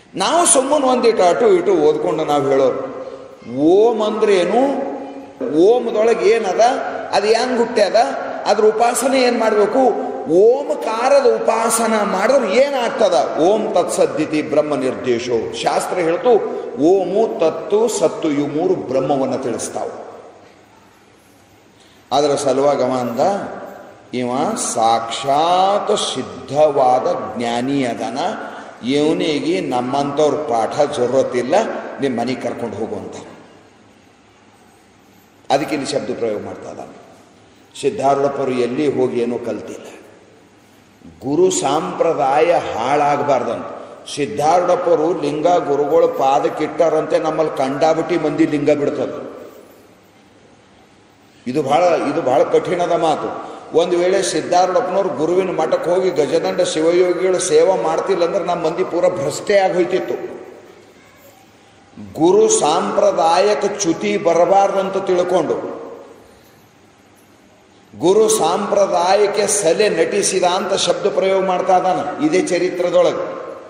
ನಾವು ಸುಮ್ಮನೆ ಒಂದಿಟ್ಟು ಅಟು ಇಟು ಓದ್ಕೊಂಡು ನಾವು ಹೇಳೋರು ಓಂ ಅಂದ್ರೇನು ಓಮದೊಳಗೆ ಏನದ ಅದು ಹೆಂಗ್ ಹುಟ್ಟ್ಯದ ಅದ್ರ ಉಪಾಸನೆ ಏನು ಮಾಡಬೇಕು ಓಂಕಾರದ ಉಪಾಸನ ಮಾಡಿದ್ರೆ ಏನಾಗ್ತದ ಓಂ ತತ್ಸದ್ದಿತಿ ಬ್ರಹ್ಮ ನಿರ್ದೇಶೋ ಶಾಸ್ತ್ರ ಹೇಳ್ತು ಓಮು ತತ್ತು ಸತ್ತು ಇವು ಮೂರು ಬ್ರಹ್ಮವನ್ನು ತಿಳಿಸ್ತಾವು ಅದರ ಸಲುವಾಗಿ ಅವ ಅಂದ ಇವ ಸಾಕ್ಷಾತ್ ಸಿದ್ಧವಾದ ಜ್ಞಾನಿ ಅದನ ಇವನಿಗೆ ನಮ್ಮಂಥವ್ರ ಪಾಠ ಜರುರತ್ತಿಲ್ಲ ನಿಮ್ಮ ಮನೆಗೆ ಕರ್ಕೊಂಡು ಹೋಗುವಂತ ಅದಕ್ಕೆ ಇಲ್ಲಿ ಶಬ್ದ ಪ್ರಯೋಗ ಮಾಡ್ತಾ ಇದ್ದಾನೆ ಸಿದ್ಧಾರೂಢಪ್ಪರು ಎಲ್ಲಿ ಹೋಗಿ ಏನೂ ಕಲ್ತಿಲ್ಲ ಗುರು ಸಂಪ್ರದಾಯ ಹಾಳಾಗಬಾರ್ದಂತ ಸಿದ್ಧಾರೂಢಪ್ಪರು ಲಿಂಗ ಗುರುಗಳು ಪಾದಕ್ಕಿಟ್ಟಾರಂತೆ ನಮ್ಮಲ್ಲಿ ಕಂಡಾಬಿಟ್ಟಿ ಮಂದಿ ಲಿಂಗ ಬಿಡ್ತದೆ ಇದು ಬಹಳ ಇದು ಬಹಳ ಕಠಿಣದ ಮಾತು ಒಂದು ವೇಳೆ ಸಿದ್ಧಾರೂಢಪ್ಪನವ್ರು ಗುರುವಿನ ಮಠಕ್ಕೆ ಹೋಗಿ ಗಜದಂಡ ಶಿವಯೋಗಿಗಳು ಸೇವೆ ಮಾಡ್ತಿಲ್ಲ ಅಂದ್ರೆ ನಮ್ಮ ಮಂದಿ ಪೂರ ಭ್ರಷ್ಟೇ ಆಗೋಯ್ತಿತ್ತು ಗುರು ಸಾಂಪ್ರದಾಯಕ ಚ್ಯುತಿ ಬರಬಾರ್ದಂತ ತಿಳ್ಕೊಂಡು ಗುರು ಸಾಂಪ್ರದಾಯಕ್ಕೆ ಸಲೆ ನಟಿಸಿದ ಅಂತ ಶಬ್ದ ಪ್ರಯೋಗ ಮಾಡ್ತಾ ಇದ್ದಾನ ಇದೇ ಚರಿತ್ರದೊಳಗೆ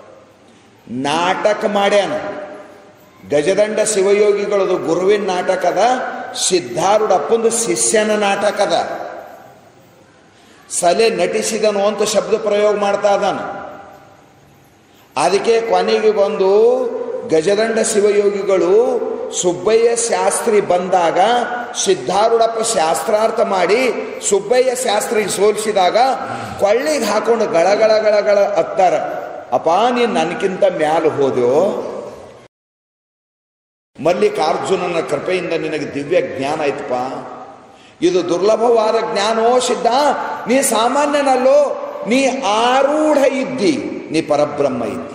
ನಾಟಕ ಮಾಡ್ಯಾನ ಗಜದಂಡ ಶಿವಯೋಗಿಗಳದು ಗುರುವಿನ ನಾಟಕದ ಸಿದ್ಧಾರೂಢಪ್ಪಂದು ಶಿಷ್ಯನ ನಾಟಕದ ಸಲೆ ನಟಿಸಿದನು ಅಂತ ಶಬ್ದ ಪ್ರಯೋಗ ಮಾಡ್ತಾ ಇದ್ದಾನ ಅದಕ್ಕೆ ಕೊನೆಗೆ ಬಂದು ಗಜದಂಡ ಶಿವಯೋಗಿಗಳು ಸುಬ್ಬಯ್ಯ ಶಾಸ್ತ್ರಿ ಬಂದಾಗ ಸಿದ್ಧಾರೂಢಪ್ಪ ಶಾಸ್ತ್ರಾರ್ಥ ಮಾಡಿ ಸುಬ್ಬಯ್ಯ ಶಾಸ್ತ್ರಿಗೆ ಸೋಲಿಸಿದಾಗ ಕೊಳ್ಳಿಗೆ ಹಾಕೊಂಡು ಗಳಗಳ ಗಳಗಳ ಹತ್ತಾರ ಅಪ್ಪ ನೀನು ನನಗಿಂತ ಮ್ಯಾಲ ಹೋದೋ ಮಲ್ಲಿಕಾರ್ಜುನನ ಕೃಪೆಯಿಂದ ನಿನಗೆ ದಿವ್ಯ ಜ್ಞಾನ ಆಯ್ತಪ್ಪ ಇದು ದುರ್ಲಭವಾದ ಜ್ಞಾನೋ ಸಿದ್ಧ ನೀ ಸಾಮಾನ್ಯನಲ್ಲೋ ನೀ ಆರೂಢ ಇದ್ದಿ ನೀ ಪರಬ್ರಹ್ಮ ಇದ್ದಿ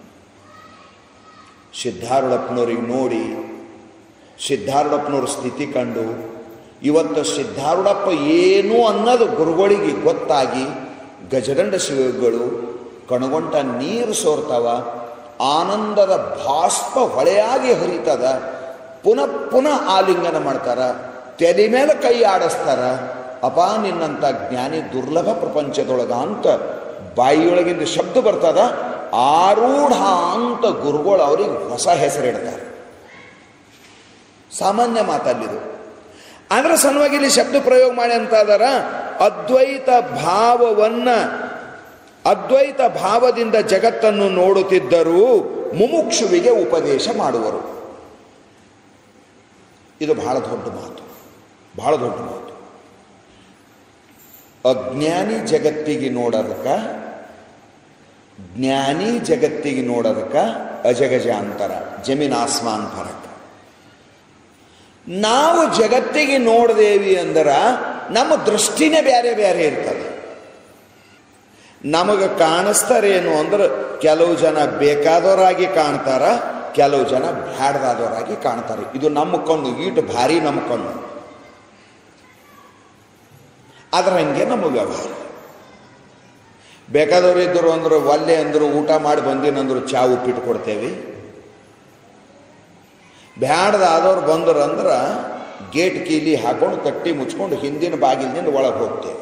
ಸಿದ್ಧಾರೂಢಪ್ಪನವ್ರಿಗೆ ನೋಡಿ ಸಿದ್ಧಾರೂಢಪ್ಪನವ್ರ ಸ್ಥಿತಿ ಕಂಡು ಇವತ್ತು ಸಿದ್ಧಾರೂಢಪ್ಪ ಏನು ಅನ್ನೋದು ಗುರುಗಳಿಗೆ ಗೊತ್ತಾಗಿ ಗಜದಂಡ ಶಿವಗಳು ಕಣಗೊಂಟ ನೀರು ಸೋರ್ತಾವ ಆನಂದದ ಬಾಷ್ಪ ಹೊಳೆಯಾಗಿ ಹರಿತದ ಪುನಃ ಪುನಃ ಆಲಿಂಗನ ಮಾಡ್ತಾರ ತೆಲಿ ಮೇಲೆ ಕೈ ಆಡಿಸ್ತಾರ ಅಪ ನಿನ್ನಂಥ ಜ್ಞಾನಿ ದುರ್ಲಭ ಪ್ರಪಂಚದೊಳಗ ಅಂತ ಬಾಯಿಯೊಳಗಿಂದ ಶಬ್ದ ಬರ್ತದ ಆರೂಢ ಅಂತ ಗುರುಗಳು ಅವ್ರಿಗೆ ಹೊಸ ಹೆಸರಿಡ್ತಾರೆ ಸಾಮಾನ್ಯ ಮಾತಲ್ಲಿದು ಅದರ ಸಲುವಾಗಿ ಇಲ್ಲಿ ಶಬ್ದ ಪ್ರಯೋಗ ಮಾಡಿ ಅಂತ ಅದರ ಅದ್ವೈತ ಭಾವವನ್ನ ಅದ್ವೈತ ಭಾವದಿಂದ ಜಗತ್ತನ್ನು ನೋಡುತ್ತಿದ್ದರೂ ಮುಮುಕ್ಷುವಿಗೆ ಉಪದೇಶ ಮಾಡುವರು ಇದು ಬಹಳ ದೊಡ್ಡ ಮಾತು ಬಹಳ ದೊಡ್ಡ ಮಾತು ಅಜ್ಞಾನಿ ಜಗತ್ತಿಗೆ ನೋಡೋದಕ್ಕ ಜ್ಞಾನಿ ಜಗತ್ತಿಗೆ ನೋಡೋದಕ್ಕ ಅಜಗಜ ಅಂತರ ಜಮೀನ್ ಆಸ್ಮಾನ್ ಫರಕ್ ನಾವು ಜಗತ್ತಿಗೆ ನೋಡ್ದೇವಿ ಅಂದ್ರ ನಮ್ಮ ದೃಷ್ಟಿನೇ ಬೇರೆ ಬೇರೆ ಇರ್ತದೆ ನಮಗೆ ಕಾಣಿಸ್ತಾರೇನು ಅಂದ್ರೆ ಕೆಲವು ಜನ ಬೇಕಾದವರಾಗಿ ಕಾಣ್ತಾರ ಕೆಲವು ಜನ ಬ್ಯಾಡ್ದಾದವರಾಗಿ ಕಾಣ್ತಾರೆ ಇದು ನಮ್ಮ ಕಣ್ಣು ಈಟು ಭಾರಿ ನಮ್ಮ ಕಣ್ಣು ಅದ್ರ ಹಂಗೆ ನಮ್ಮ ವ್ಯವಹಾರ ಬೇಕಾದವರು ಇದ್ದರು ಅಂದ್ರೆ ಒಲ್ಲೆ ಅಂದರು ಊಟ ಮಾಡಿ ಬಂದಿನಂದ್ರು ಚಾ ಉಪ್ಪಿಟ್ಟು ಕೊಡ್ತೇವೆ ಬ್ಯಾಡ್ದಾದವ್ರು ಬಂದರು ಅಂದ್ರೆ ಗೇಟ್ ಕೀಲಿ ಹಾಕೊಂಡು ಕಟ್ಟಿ ಮುಚ್ಕೊಂಡು ಹಿಂದಿನ ಬಾಗಿಲಿನಿಂದ ಒಳಗೆ ಹೋಗ್ತೇವೆ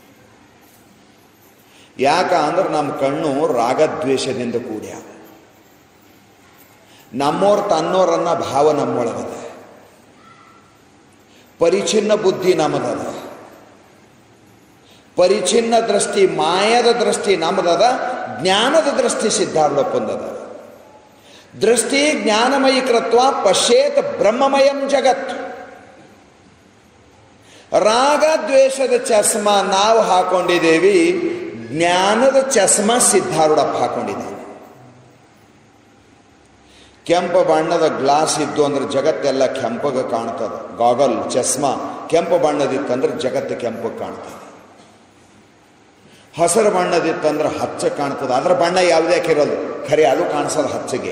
ಯಾಕ ಅಂದ್ರೆ ನಮ್ಮ ಕಣ್ಣು ರಾಗದ್ವೇಷದಿಂದ ಕೂಡ್ಯ ನಮ್ಮೋರ್ ತನ್ನೋರನ್ನ ಭಾವ ನಮ್ಮೊಳಗದ ಪರಿಚಿನ್ನ ಬುದ್ಧಿ ನಮ್ಮದದ ಪರಿಚಿನ್ನ ದೃಷ್ಟಿ ಮಾಯದ ದೃಷ್ಟಿ ನಮ್ಮದದ ಜ್ಞಾನದ ದೃಷ್ಟಿ ಸಿದ್ಧಾರೂಢಪ್ಪಂದದ ದೃಷ್ಟಿ ಜ್ಞಾನಮಯಿ ಕೃತ್ವ ಪಶ್ಯೇತ್ ಬ್ರಹ್ಮಮಯಂ ಜಗತ್ ರಾಗ ದ್ವೇಷದ ಚಸ್ಮಾ ನಾವು ಹಾಕೊಂಡಿದ್ದೇವಿ ಜ್ಞಾನದ ಚಸ್ಮಾ ಸಿದ್ಧಾರೂಢಪ್ಪ ಹಾಕೊಂಡಿದ್ದಾನೆ ಕೆಂಪು ಬಣ್ಣದ ಗ್ಲಾಸ್ ಇದ್ದು ಅಂದ್ರೆ ಜಗತ್ತೆಲ್ಲ ಕೆಂಪಗೆ ಕಾಣ್ತದೆ ಗಾಗಲ್ ಚಸ್ಮಾ ಕೆಂಪು ಬಣ್ಣದಿತ್ತಂದ್ರೆ ಜಗತ್ತು ಕೆಂಪಗೆ ಕಾಣ್ತದೆ ಹಸಿರು ಬಣ್ಣದಿತ್ತಂದ್ರೆ ಹಚ್ಚ ಕಾಣ್ತದೆ ಅದರ ಬಣ್ಣ ಯಾವುದೇ ಇರೋದು ಖರೆ ಅದು ಕಾಣಿಸೋದು ಹಚ್ಚಗೆ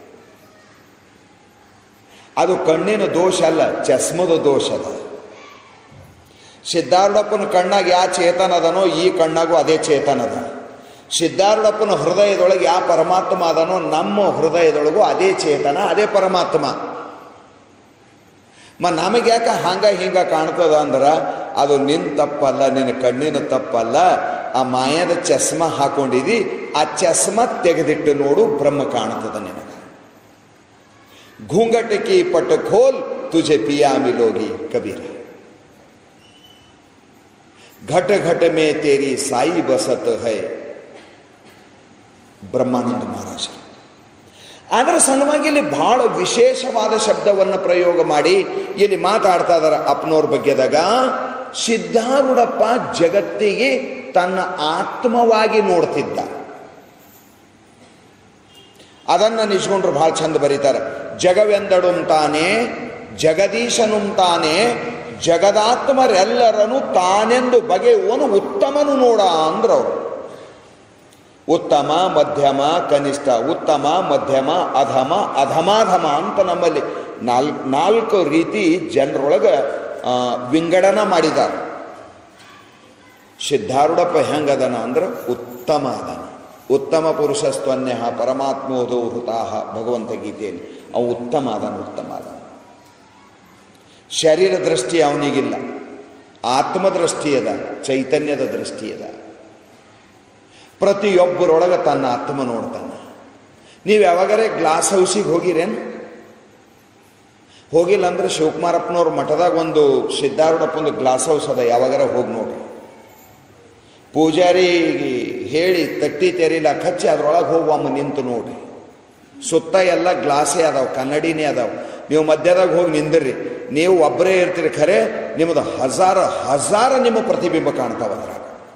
ಅದು ಕಣ್ಣಿನ ದೋಷ ಅಲ್ಲ ಚಸ್ಮದ ದೋಷ ಅದ ಸಿದ್ಧಾರೂಢಪ್ಪನ ಕಣ್ಣಾಗ ಯಾ ಚೇತನ ಅದನೋ ಈ ಕಣ್ಣಾಗೂ ಅದೇ ಚೇತನ ಅದ ಸಿದ್ಧಾರೂಢಪ್ಪನ ಹೃದಯದೊಳಗೆ ಯಾವ ಪರಮಾತ್ಮ ಅದನೋ ನಮ್ಮ ಹೃದಯದೊಳಗೂ ಅದೇ ಚೇತನ ಅದೇ ಪರಮಾತ್ಮ ಮ ನಮಗೆ ಯಾಕೆ ಹಂಗ ಹಿಂಗ ಕಾಣ್ತದ ಅಂದ್ರೆ ಅದು ನಿನ್ನ ತಪ್ಪಲ್ಲ ನಿನ್ನ ಕಣ್ಣಿನ ತಪ್ಪಲ್ಲ ಆ ಮಾಯದ ಚಸ್ಮಾ ಹಾಕೊಂಡಿದಿ ಆ ಚಸ್ಮ ತೆಗೆದಿಟ್ಟು ನೋಡು ಬ್ರಹ್ಮ ಕಾಣ್ತದ ನಿನಗೆ घूंघट की पट खोल तुझे पिया मिलोगी कबीर घट घट में तेरी साई बसत है ಬ್ರಹ್ಮಾನಂದ ಮಹಾರಾಜ ಅದರ ಸಲುವಾಗಿ ಇಲ್ಲಿ ಬಹಳ ವಿಶೇಷವಾದ ಶಬ್ದವನ್ನು ಪ್ರಯೋಗ ಮಾಡಿ ಇಲ್ಲಿ ಮಾತಾಡ್ತಾ ಇದಾರೆ ಅಪ್ಪನವ್ರ ಬಗ್ಗೆದಾಗ ಸಿದ್ಧಾರೂಢಪ್ಪ ಜಗತ್ತಿಗೆ ತನ್ನ ಆತ್ಮವಾಗಿ ನೋಡ್ತಿದ್ದ ಅದನ್ನು ನಿಜ್ಕೊಂಡ್ರು ಬಹಳ ಚಂದ ಬರೀತಾರೆ ಜಗವೆಂದಡುಂ ತಾನೇ ಜಗದೀಶನುಂ ತಾನೇ ಜಗದಾತ್ಮರೆಲ್ಲರನ್ನು ತಾನೆಂದು ಬಗೆಯುವನು ಉತ್ತಮನು ನೋಡ ಅಂದ್ರವರು ಉತ್ತಮ ಮಧ್ಯಮ ಕನಿಷ್ಠ ಉತ್ತಮ ಮಧ್ಯಮ ಅಧಮ ಅಧಮಾಧಮ ಅಂತ ನಮ್ಮಲ್ಲಿ ನಾಲ್ಕು ನಾಲ್ಕು ರೀತಿ ಜನರೊಳಗೆ ಆ, ವಿಂಗಡನ ಮಾಡಿದ್ದಾರೆ ಸಿದ್ಧಾರೂಢಪ್ಪ ಹೆಂಗದನ ಅಂದ್ರೆ ಉತ್ತಮ ಅದನ ಉತ್ತಮ ಪುರುಷಸ್ತ್ವನ್ಯ ಪರಮಾತ್ಮೋದೋ ಹೃತಾಹ ಭಗವಂತ ಗೀತೆಯಲ್ಲಿ ಅವ ಉತ್ತಮ ಅದನ ಉತ್ತಮ ಅದನ ಶರೀರ ದೃಷ್ಟಿ ಅವನಿಗಿಲ್ಲ ಆತ್ಮದೃಷ್ಟಿ ಅದ ಚೈತನ್ಯದ ದೃಷ್ಟಿ ಅದ ಪ್ರತಿಯೊಬ್ಬರೊಳಗೆ ತನ್ನ ಆತ್ಮ ನೋಡ್ತಾನೆ ನೀವು ಯಾವಾಗರೇ ಗ್ಲಾಸ್ ಹೌಸಿಗೆ ಹೋಗಿರೇನು ಹೋಗಿಲ್ಲ ಅಂದ್ರೆ ಶಿವಕುಮಾರಪ್ಪನವ್ರ ಮಠದಾಗ ಒಂದು ಸಿದ್ಧಾರೂಢಪ್ಪಂದು ಗ್ಲಾಸ್ ಹೌಸ್ ಅದ ಯಾವಾಗಾರ ಹೋಗಿ ನೋಡ್ರಿ ಪೂಜಾರಿ ಹೇಳಿ ತಟ್ಟಿ ತೆರಿಲ ಕಚ್ಚಿ ಅದ್ರೊಳಗೆ ಹೋಗಿ ಒಮ್ಮೆ ನಿಂತು ನೋಡ್ರಿ ಸುತ್ತ ಎಲ್ಲ ಗ್ಲಾಸೇ ಅದಾವ ಕನ್ನಡಿನೇ ಅದಾವ ನೀವು ಮಧ್ಯದಾಗ ಹೋಗಿ ನಿಂದಿರ್ರಿ ನೀವು ಒಬ್ಬರೇ ಇರ್ತೀರಿ ಖರೆ ನಿಮ್ಮದು ಹಜಾರ ಹಜಾರ ನಿಮ್ಮ ಪ್ರತಿಬಿಂಬ ಕಾಣ್ತಾವ ಅದ್ರಾಗ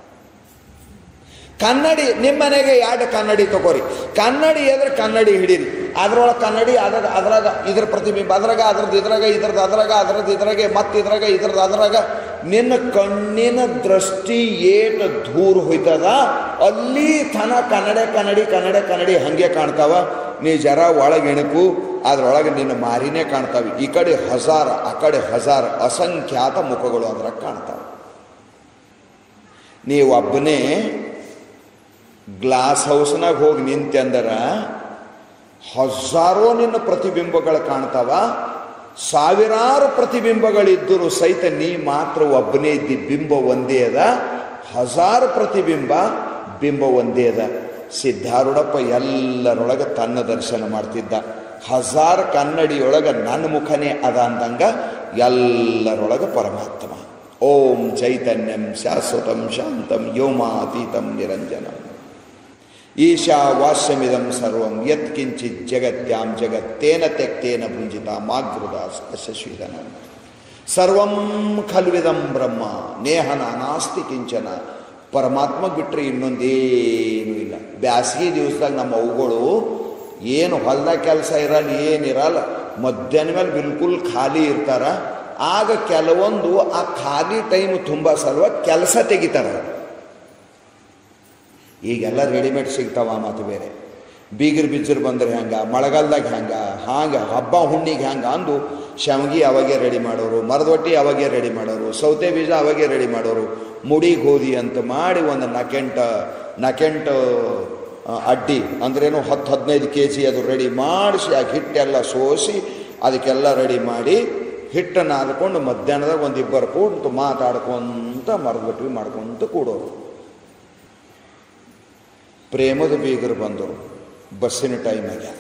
ಕನ್ನಡಿ ನಿಮ್ಮ ಮನೆಗೆ ಎರಡು ಕನ್ನಡಿ ತಗೋರಿ ಕನ್ನಡಿ ಎದ್ರೆ ಕನ್ನಡಿ ಹಿಡೀರಿ ಅದ್ರೊಳಗೆ ಕನ್ನಡಿ ಅದ್ರ ಅದ್ರಾಗ ಇದ್ರ ಪ್ರತಿಬಿಂಬ ಅದ್ರಾಗ ಅದ್ರದ್ದು ಇದ್ರಾಗ ಇದ್ರದ್ದು ಅದ್ರಾಗ ಅದ್ರದ್ದು ಇದ್ರಾಗೆ ಮತ್ತೆ ಇದ್ರಾಗ ಇದ್ರದ್ದು ಅದ್ರಾಗ ನಿನ್ನ ಕಣ್ಣಿನ ದೃಷ್ಟಿ ಏಟ ದೂರ ಹೋಯ್ತದ ಅಲ್ಲಿ ತನ ಕನ್ನಡ ಕನ್ನಡಿ ಕನ್ನಡ ಕನ್ನಡಿ ಹಂಗೆ ಕಾಣ್ತಾವ ನೀ ಜರ ಒಳಗೆ ಎಣಕು ಅದ್ರೊಳಗೆ ನಿನ್ನ ಮಾರಿನೇ ಕಾಣ್ತಾವೆ ಈ ಕಡೆ ಹಜಾರ್ ಆ ಕಡೆ ಹಜಾರ್ ಅಸಂಖ್ಯಾತ ಮುಖಗಳು ಅದ್ರಾಗ ಕಾಣ್ತಾವೆ ನೀವು ಒಬ್ಬನೇ ಗ್ಲಾಸ್ ಹೌಸ್ನಾಗ ಹೋಗಿ ನಿಂತೆಂದರ ಹಜಾರೋ ನಿನ್ನ ಪ್ರತಿಬಿಂಬಗಳು ಕಾಣ್ತಾವ ಸಾವಿರಾರು ಪ್ರತಿಬಿಂಬಗಳಿದ್ದರೂ ಸಹಿತ ನೀ ಮಾತ್ರ ಒಬ್ಬನೇ ಇದ್ದಿ ಬಿಂಬ ಒಂದೇ ಅದ ಹಜಾರು ಪ್ರತಿಬಿಂಬ ಬಿಂಬ ಒಂದೇ ಅದ ಸಿದ್ಧಾರೂಢಪ್ಪ ಎಲ್ಲರೊಳಗೆ ತನ್ನ ದರ್ಶನ ಮಾಡ್ತಿದ್ದ ಹಜಾರ್ ಕನ್ನಡಿಯೊಳಗೆ ನನ್ನ ಮುಖನೇ ಅದ ಅಂದಂಗ ಎಲ್ಲರೊಳಗೆ ಪರಮಾತ್ಮ ಓಂ ಚೈತನ್ಯಂ ಶಾಶ್ವತಂ ಶಾಂತಂ ಯೋಮಾತೀತಂ ನಿರಂಜನಂ ಈಶಾವಾಸ್ಯಮಿದಂ ಸರ್ವಂ ಯತ್ಕಿಂಚಿತ್ ಜಗತ್ಯಾಂ ಜಗತ್ತೇನ ತೆಕ್ತೇನ ಭುಂಜಿತ ಮಾಗೃದ ಅಶಶ್ವಿದನ ಸರ್ವಂ ಖಲ್ವಿದಂ ಬ್ರಹ್ಮ ನೇಹನ ನಾಸ್ತಿ ಕಿಂಚನ ಪರಮಾತ್ಮ ಬಿಟ್ಟರೆ ಇನ್ನೊಂದೇನು ಇಲ್ಲ ಬ್ಯಾಸಗಿ ದಿವಸದಾಗ ನಮ್ಮ ಅವುಗಳು ಏನು ಹೊಲ್ದಾಗ ಕೆಲಸ ಇರಲ್ಲ ಏನಿರಲ್ಲ ಮಧ್ಯಾಹ್ನ ಮೇಲೆ ಬಿಲ್ಕುಲ್ ಖಾಲಿ ಇರ್ತಾರ ಆಗ ಕೆಲವೊಂದು ಆ ಖಾಲಿ ಟೈಮ್ ತುಂಬ ಸಲುವಾಗಿ ಕೆಲಸ ತೆಗಿತಾರೆ ಈಗೆಲ್ಲ ರೆಡಿಮೇಡ್ ಸಿಗ್ತಾವ ಮಾತು ಬೇರೆ ಬೀಗರ್ ಬಿಜ್ಜರ್ ಬಂದ್ರೆ ಹೆಂಗ ಮಳೆಗಾಲದಾಗ ಹೆಂಗ ಹಾಂಗ ಹಬ್ಬ ಹುಣ್ಣಿಗೆ ಹೆಂಗ ಅಂದು ಶಾವ್ಗಿ ಅವಾಗೆ ರೆಡಿ ಮಾಡೋರು ಮರದೊಟ್ಟಿ ಅವಾಗೆ ರೆಡಿ ಮಾಡೋರು ಸೌತೆ ಬೀಜ ಅವಾಗೆ ರೆಡಿ ಮಾಡೋರು ಮುಡಿ ಗೋಧಿ ಅಂತ ಮಾಡಿ ಒಂದು ನಕೆಂಟ ನಕೆಂಟ ಆ, ಅಡ್ಡಿ ಅಂದ್ರೇನು ಹತ್ತು ಹದಿನೈದು ಕೆ ಜಿ ಅದು ರೆಡಿ ಮಾಡಿಸಿ ಆ ಹಿಟ್ಟೆಲ್ಲ ಸೋಸಿ ಅದಕ್ಕೆಲ್ಲ ರೆಡಿ ಮಾಡಿ ಹಿಟ್ಟನ್ನು ಆದ್ಕೊಂಡು ಮಧ್ಯಾಹ್ನದಾಗ ಒಂದು ಇಬ್ಬರು ಕೂಡ್ತು ಮಾತಾಡ್ಕೊಂತ ಮರದೊಟ್ಟಿ ಮಾಡ್ಕೊಂತ ಕೂಡೋರು ಪ್ರೇಮದ ಬೀಗರು ಬಂದರು ಬಸ್ಸಿನ ಟೈಮ್ ಆಗ್ಯಾದ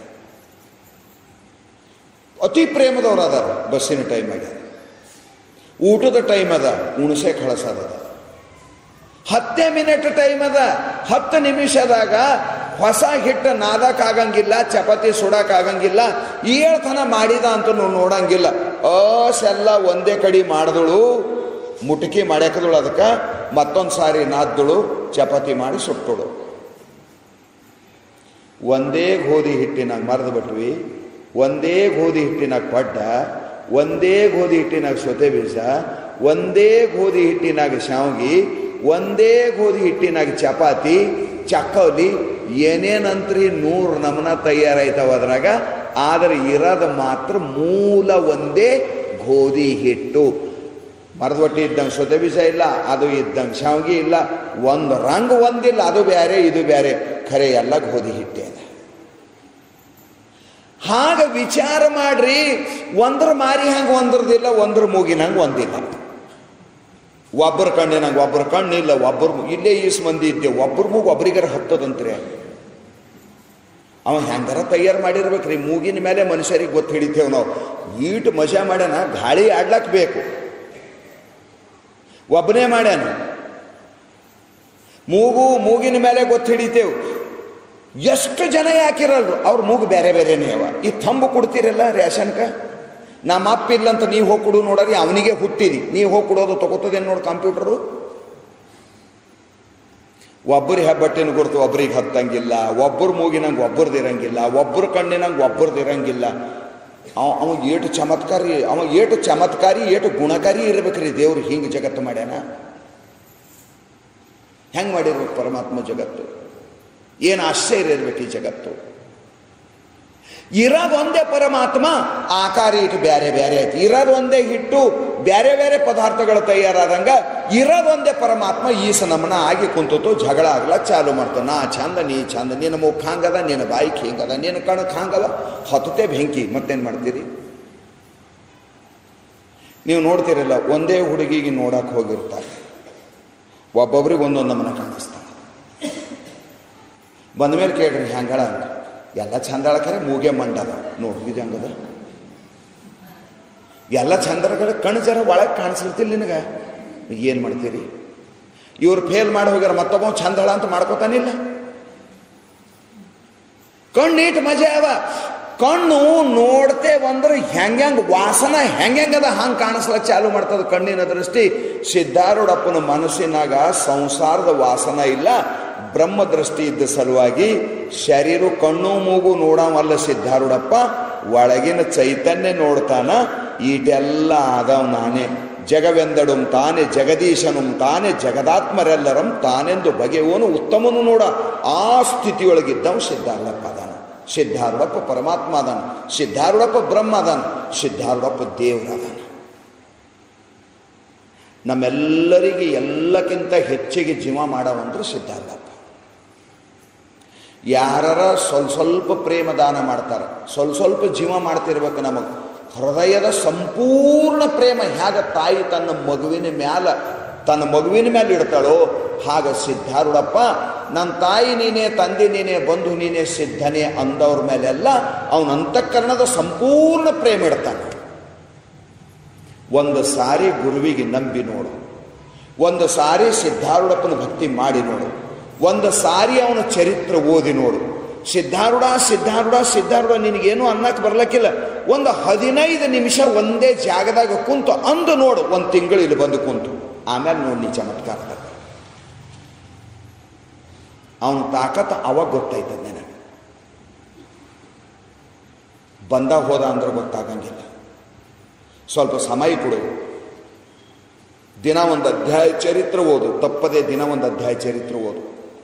ಅತಿ ಪ್ರೇಮದವ್ರು ಅದಾರ ಬಸ್ಸಿನ ಟೈಮ್ ಆಗ್ಯಾದ ಊಟದ ಟೈಮ್ ಅದ ಉಣಸೆ ಕಳಸದ ಹತ್ತೇ ಮಿನಿಟ್ ಟೈಮ್ ಅದ ಹತ್ತು ನಿಮಿಷದಾಗ ಹೊಸ ಹಿಟ್ಟು ನಾದಕ್ಕಾಗಂಗಿಲ್ಲ ಚಪಾತಿ ಸುಡಕ್ಕಾಗಂಗಿಲ್ಲ ಏಳ್ತನ ಮಾಡಿದ ಅಂತ ನಾವು ನೋಡಂಗಿಲ್ಲ ಅಸೆಲ್ಲ ಒಂದೇ ಕಡೆ ಮಾಡಿದಳು ಮುಟಕಿ ಮಾಡ್ಯಾಕದಳು ಅದಕ್ಕೆ ಮತ್ತೊಂದು ಸಾರಿ ನಾದ್ದಳು ಚಪಾತಿ ಮಾಡಿ ಸುಟ್ಟಳು ಒಂದೇ ಗೋಧಿ ಹಿಟ್ಟಿನಾಗ ಮರೆದು ಬಿಟ್ವಿ ಒಂದೇ ಗೋಧಿ ಹಿಟ್ಟಿನಾಗ ಪಡ್ಡ ಒಂದೇ ಗೋಧಿ ಹಿಟ್ಟಿನಾಗ ಸೊತೆ ಬೀಜ ಒಂದೇ ಗೋಧಿ ಹಿಟ್ಟಿನಾಗ ಶಾವ್ಗಿ ಒಂದೇ ಗೋಧಿ ಹಿಟ್ಟಿನಾಗ ಚಪಾತಿ ಚಕ್ಕಲಿ ಏನೇನಂತ್ರಿ ನೂರು ನಮನ ತಯಾರಾಯ್ತವ ಅದ್ರಾಗ ಆದರೆ ಇರೋದು ಮಾತ್ರ ಮೂಲ ಒಂದೇ ಗೋಧಿ ಹಿಟ್ಟು ಮರದೊಟ್ಟಿ ಇದ್ದಂಗೆ ಸೊತೆ ಬೀಜ ಇಲ್ಲ ಅದು ಇದ್ದಂಗೆ ಶಾವ್ಗಿ ಇಲ್ಲ ಒಂದು ರಂಗ್ ಒಂದಿಲ್ಲ ಅದು ಬೇರೆ ಇದು ಬೇರೆ ಖರೆ ಎಲ್ಲ ಗೋಧಿ ಹಿಟ್ಟೆ ಅದ ಹಾಗ ವಿಚಾರ ಮಾಡ್ರಿ ಒಂದ್ರ ಮಾರಿ ಹಂಗೆ ಒಂದ್ರದಿಲ್ಲ ಒಂದ್ರ ಮೂಗಿನಂಗೆ ಒಂದಿಲ್ಲ ಒಬ್ಬರ ಕಣ್ಣಿನಂಗೆ ಒಬ್ಬರ ಕಣ್ಣಿಲ್ಲ ಒಬ್ಬರ ಇಲ್ಲೇ ಈಸ್ ಮಂದಿ ಇದ್ದೇವೆ ಒಬ್ಬರ ಮೂಗು ಒಬ್ರಿಗಾರ ಹತ್ತದಂತ್ರಿ ಅವ ಹೆಂಗಾರ ತಯಾರು ಮಾಡಿರ್ಬೇಕ್ರಿ ಮೂಗಿನ ಮೇಲೆ ಮನುಷ್ಯರಿಗೆ ಗೊತ್ತು ಹಿಡಿತೇವೆ ನಾವು ಈಟು ಮಜಾ ಮಾಡ್ಯಾನ ಗಾಳಿ ಆಡ್ಲಕ್ಕೆ ಬೇಕು ಒಬ್ಬನೇ ಮಾಡ್ಯಾನ ಮೂಗು ಮೂಗಿನ ಮೇಲೆ ಗೊತ್ತು ಹಿಡಿತೇವೆ ಎಷ್ಟು ಜನ ಯಾಕಿರಲ್ರು ಅವ್ರ ಮೂಗು ಬೇರೆ ಬೇರೆನೇ ಅವ ಈ ತಂಬು ಕೊಡ್ತೀರಲ್ಲ ರೇಷನ್ಕ ನಮ್ಮ ಅಪ್ಪ ಇಲ್ಲಂತ ನೀವು ಹೋಗಿ ಕೊಡು ನೋಡ್ರಿ ಅವನಿಗೆ ಹುಟ್ಟಿರಿ ನೀವು ಹೋಗಿ ಕೊಡೋದು ತಗೋತದೇನು ನೋಡಿ ಕಂಪ್ಯೂಟರು ಒಬ್ಬರಿಗೆ ಹೆಬ್ಬಟ್ಟಿನ ಗುರುತು ಒಬ್ರಿಗೆ ಹತ್ತಂಗಿಲ್ಲ ಒಬ್ಬರು ಮೂಗಿನಂಗೆ ಒಬ್ಬರದ್ದು ಇರಂಗಿಲ್ಲ ಒಬ್ಬರು ಕಣ್ಣಿನಂಗೆ ಒಬ್ಬರದ್ದು ಇರಂಗಿಲ್ಲ ಅವ ಅವ ಏಟು ಚಮತ್ಕಾರಿ ಅವ ಏಟು ಚಮತ್ಕಾರಿ ಏಟು ಗುಣಕಾರಿ ಇರ್ಬೇಕ್ರಿ ದೇವ್ರು ಹಿಂಗೆ ಜಗತ್ತು ಮಾಡ್ಯಾನ ಹೆಂಗೆ ಮಾಡಿರ್ಬೇಕು ಪರಮಾತ್ಮ ಜಗತ್ತು ಏನು ಆಶ್ಚರ್ಯ ಇರ್ಬೇಕು ಈ ಜಗತ್ತು ಇರೋದು ಒಂದೇ ಪರಮಾತ್ಮ ಆಕಾರ ಇಟ್ಟು ಬೇರೆ ಬೇರೆ ಐತಿ ಇರೋದು ಒಂದೇ ಹಿಟ್ಟು ಬೇರೆ ಬೇರೆ ಪದಾರ್ಥಗಳು ತಯಾರಾದಂಗ ಇರೋದು ಒಂದೇ ಪರಮಾತ್ಮ ಈಸ ನಮನ ಆಗಿ ಕುಂತತು ಜಗಳ ಆಗ್ಲ ಚಾಲು ಮಾಡ್ತಾನ ನಾ ಚಂದ ನೀ ಚಂದ ನಿನ್ನ ಮುಖ ಹಂಗದ ನಿನ್ನ ಬಾಯಿಗೆ ಹಿಂಗದ ನಿನ್ನ ಕಣಕ್ಕೆ ಹಂಗದ ಹತ್ತತೆ ಬೆಂಕಿ ಮತ್ತೇನು ಮಾಡ್ತೀರಿ ನೀವು ನೋಡ್ತೀರಲ್ಲ ಒಂದೇ ಹುಡುಗಿಗೆ ನೋಡಕ್ಕೆ ಹೋಗಿರ್ತಾರೆ ಒಬ್ಬೊಬ್ರಿಗೆ ಒಂದೊಂದು ನಮನ ಕಾಣಿಸ್ತಾರೆ ಬಂದ ಮೇಲೆ ಕೇಳ್ರಿ ಹೆಂಗಳ ಅಂತ ಎಲ್ಲ ಚಂದ ಅಳಕರೆ ಮೂಗೆ ಮಂಡದ ನೋಡಿದ ಹಂಗದ ಎಲ್ಲ ಚಂದರಗಳ ಕಣ್ಣು ಜರ ಒಳಗೆ ಕಾಣಿಸ್ಲಿರ್ತಿಲ್ಲ ನಿನಗೆ ಏನು ಮಾಡ್ತೀರಿ ಇವ್ರು ಫೇಲ್ ಮಾಡಿ ಹೋಗ್ಯಾರ ಮತ್ತೊಬ್ಬ ಚಂದಳ ಅಂತ ಮಾಡ್ಕೋತಾನಿಲ್ಲ ಕಣ್ಣು ನೀಟ್ ಮಜಾ ಅವ ಕಣ್ಣು ನೋಡ್ತೇವೆ ಅಂದ್ರೆ ಹೆಂಗ್ಯಾಂಗ ವಾಸನ ಹೆಂಗ್ಯಾಂಗದ ಹಂಗೆ ಕಾಣಿಸ್ಲಕ್ಕೆ ಚಾಲು ಮಾಡ್ತದ ಕಣ್ಣಿನ ದೃಷ್ಟಿ ಸಿದ್ಧಾರೂಢಪ್ಪನ ಮನಸ್ಸಿನಾಗ ಸಂಸಾರದ ವಾಸನ ಇಲ್ಲ ಬ್ರಹ್ಮ ದೃಷ್ಟಿ ಇದ್ದ ಸಲುವಾಗಿ ಶರೀರ ಕಣ್ಣು ಮೂಗು ನೋಡವಲ್ಲ ಸಿದ್ಧಾರೂಢಪ್ಪ ಒಳಗಿನ ಚೈತನ್ಯ ನೋಡ್ತಾನ ಈಟೆಲ್ಲ ಆದವ್ ನಾನೇ ಜಗವೆಂದಡುಂ ತಾನೆ ಜಗದೀಶನುಂ ತಾನೆ ಜಗದಾತ್ಮರೆಲ್ಲರಂ ತಾನೆಂದು ಬಗೆಯವನು ಉತ್ತಮನು ನೋಡ ಆ ಸ್ಥಿತಿಯೊಳಗಿದ್ದವ ಸಿದ್ಧಾರೂಢಪ್ಪ ಅದಾನ ಸಿದ್ಧಾರೂಢಪ್ಪ ಪರಮಾತ್ಮ ಅದಾನ ಸಿದ್ಧಾರೂಢಪ್ಪ ಬ್ರಹ್ಮ ಅದಾನ ಸಿದ್ಧಾರೂಢಪ್ಪ ದೇವರದಾನ ನಮ್ಮೆಲ್ಲರಿಗೆ ಎಲ್ಲಕ್ಕಿಂತ ಹೆಚ್ಚಿಗೆ ಜೀವ ಮಾಡವಂದ್ರೆ ಸಿದ್ಧಾರೂಢಪ್ಪ ಯಾರ ಸ್ವಲ್ಪ ಸ್ವಲ್ಪ ಪ್ರೇಮ ದಾನ ಮಾಡ್ತಾರೆ ಸ್ವಲ್ಪ ಸ್ವಲ್ಪ ಜೀವ ಮಾಡ್ತಿರ್ಬೇಕು ನಮಗೆ ಹೃದಯದ ಸಂಪೂರ್ಣ ಪ್ರೇಮ ಹೇಗೆ ತಾಯಿ ತನ್ನ ಮಗುವಿನ ಮ್ಯಾಲ ತನ್ನ ಮಗುವಿನ ಮೇಲೆ ಇಡ್ತಾಳೋ ಹಾಗ ಸಿದ್ಧಾರೂಢಪ್ಪ ನನ್ನ ತಾಯಿ ನೀನೇ ತಂದೆ ನೀನೇ ಬಂಧು ನೀನೇ ಸಿದ್ಧನೇ ಅಂದವ್ರ ಮೇಲೆಲ್ಲ ಅವನ ಅಂತಃಕರಣದ ಸಂಪೂರ್ಣ ಪ್ರೇಮ ಇಡ್ತಾನೆ ಒಂದು ಸಾರಿ ಗುರುವಿಗೆ ನಂಬಿ ನೋಡು ಒಂದು ಸಾರಿ ಸಿದ್ಧಾರೂಢಪ್ಪನ ಭಕ್ತಿ ಮಾಡಿ ನೋಡು ಒಂದು ಸಾರಿ ಅವನ ಚರಿತ್ರೆ ಓದಿ ನೋಡು ಸಿದ್ಧಾರೂಢ ಸಿದ್ಧಾರೂಢ ಸಿದ್ಧಾರೂಢ ನಿನಗೇನು ಅನ್ನಕ್ಕೆ ಬರ್ಲಕ್ಕಿಲ್ಲ ಒಂದು ಹದಿನೈದು ನಿಮಿಷ ಒಂದೇ ಜಾಗದಾಗ ಕುಂತು ಅಂದು ನೋಡು ಒಂದು ತಿಂಗಳು ಇಲ್ಲಿ ಬಂದು ಕುಂತು ಆಮೇಲೆ ನೋಡಿ ನೀ ಚಮತ್ಕಾರ ಅವನ ತಾಕತ್ ಅವಾಗ ಗೊತ್ತಾಯ್ತದ ನನಗೆ ಬಂದ ಹೋದ ಅಂದ್ರೆ ಗೊತ್ತಾಗಂಗಿಲ್ಲ ಸ್ವಲ್ಪ ಸಮಯ ಕೊಡು ದಿನ ಒಂದು ಅಧ್ಯಾಯ ಚರಿತ್ರೆ ಓದು ತಪ್ಪದೆ ದಿನ ಒಂದು ಅಧ್ಯಾಯ ಚರಿತ್ರೆ ಓದು